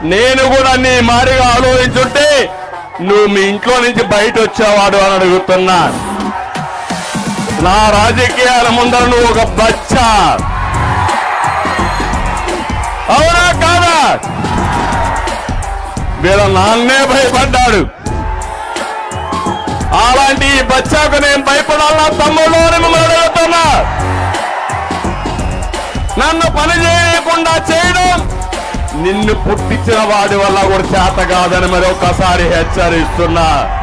నేను కూడా నీ మారిగా ఆలోచించుంటే నువ్వు మీ ఇంట్లో నుంచి బయట వచ్చేవాడు అని అడుగుతున్నా నా రాజకీయాల ముందర నువ్వు ఒక బచ్చా అవునా కాదా వీళ్ళ నాన్నే భయపడ్డాడు అలాంటి ఈ బచ్చాకు నేను భయపడాలా తమ్ముడు అని మిమ్మల్ని అడుగుతున్నా నన్ను పని చేయకుండా చేయడం నిన్ను పుట్టించిన వాడి వల్ల కూడా చేత కాదని మరి ఒక్కసారి హెచ్చరిస్తున్నా